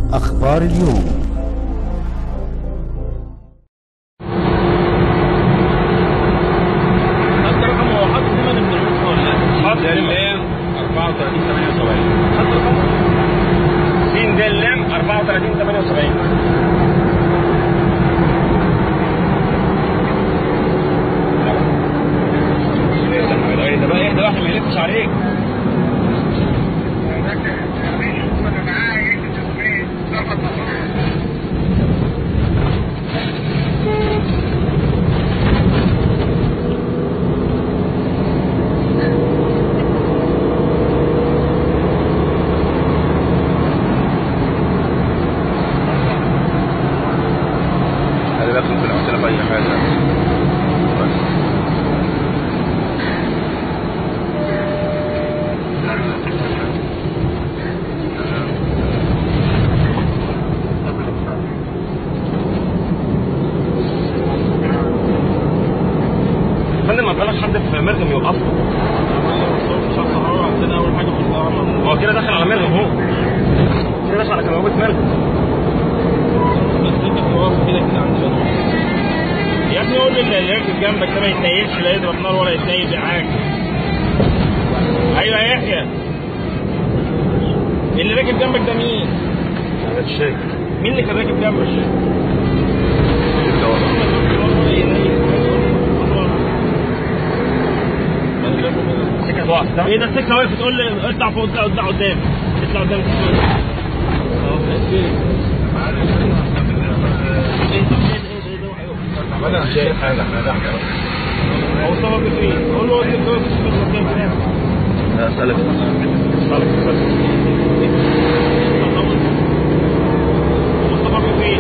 أخبار اليوم انت رقم هو حاطط ثمن البنوك ولا لا؟ حاطط دلم 34 78 حاطط رقم سين دلم 34 78 ده بقى اهدى واحد ما يلفش عليك خلي بالك ممكن احط في اي حاجه بس فندم ما بقالك حد في مرغم يوقفه مش هتقرر عندنا اول حاجه في القاهره هو كده داخل على مرغم هو كده داخل على كبوابه مرغم بس انت بتوقف كده كده عندنا يا ابني قول اللي راكب جنبك ده ما يتنيلش لا يضرب نار ولا يتنيل معاك ايوه يا يحيى اللي راكب جنبك ده مين؟ انا مش شايف مين اللي كان راكب جنبك؟ سكه واقف ايه ده السكه واقف تقول لي اطلع فوق اطلع اطلع قدام اطلع قدام السكة. انا مش شايف حاجه احنا تحت هو صور فين؟ قول له السكه واقف في المكان فين؟ لا اسالك اسالك اسالك مصطفى فين؟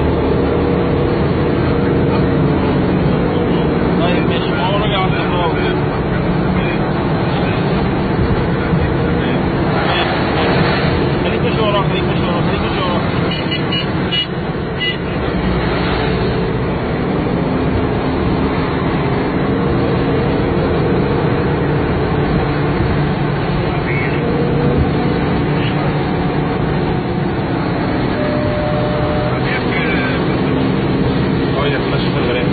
طيب ماشي ما هو راجع على الصحراوي خليك ماشي وراه خليك ماشي وراه خليك ماشي وراه كويس ماشي في الغريب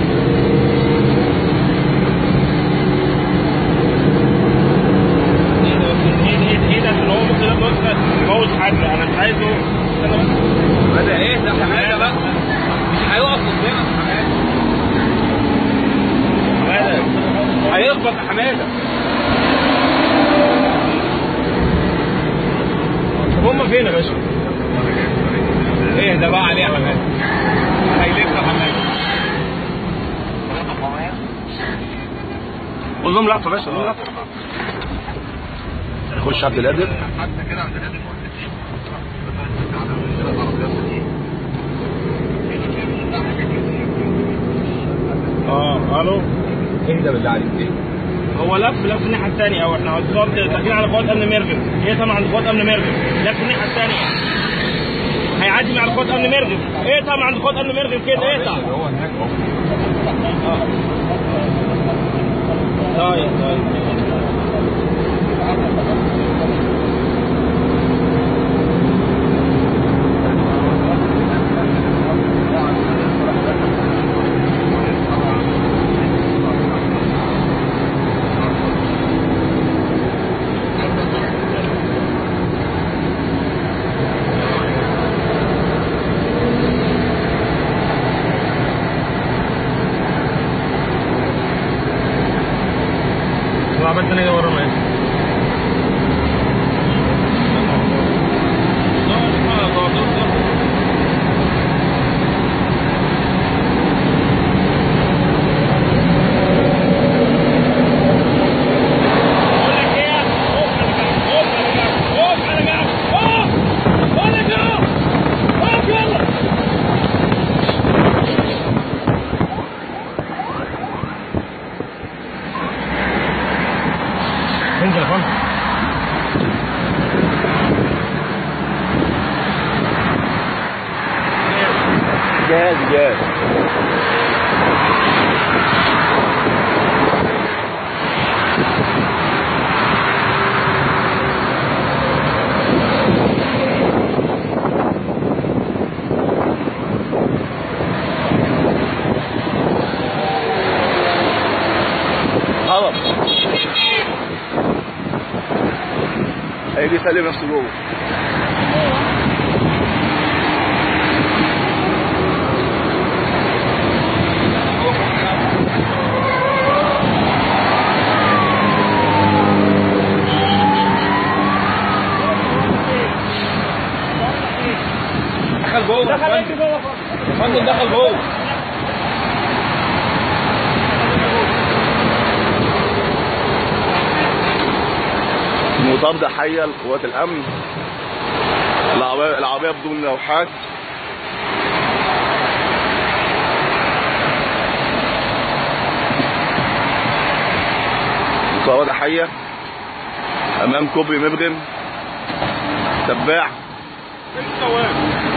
ايه ده ايه ده ايه ده عشان هو ممكن لما يوصل يموت حد انا مش عايزه انا بس هذا ايه ده حماده بقى مش هيقف قدامك حماده ماذا؟ هيخبط يا حماده طب هم فين يا باشا؟ ايه ده بقى عليه يا حماده هيلف يا حماده قول لهم لفه باشا قول لهم لفه خش عبد القادر اه الو اهدى بالله عليك ايه هو لف لف الناحيه الثانيه او احنا بالظبط داخلين على قوات امن مرغم ايه طبعا عند قوات امن مرغم لف الناحيه الثانيه هيعدي مع قوات امن مرغم ايه طبعا عند قوات امن مرغم كده ايه طبعا هو هناك اهو طيب طيب عملت انا ورا معايا انزل يا فندم جاهز جاهز سلم نفسه جوه دخل جوه يا دخل ايه فندم. جوه يا فندم دخل جوه مطاردة حية لقوات الأمن العربية العربية بدون لوحات مطاردة حية أمام كوبري مبرم تباع فين السواق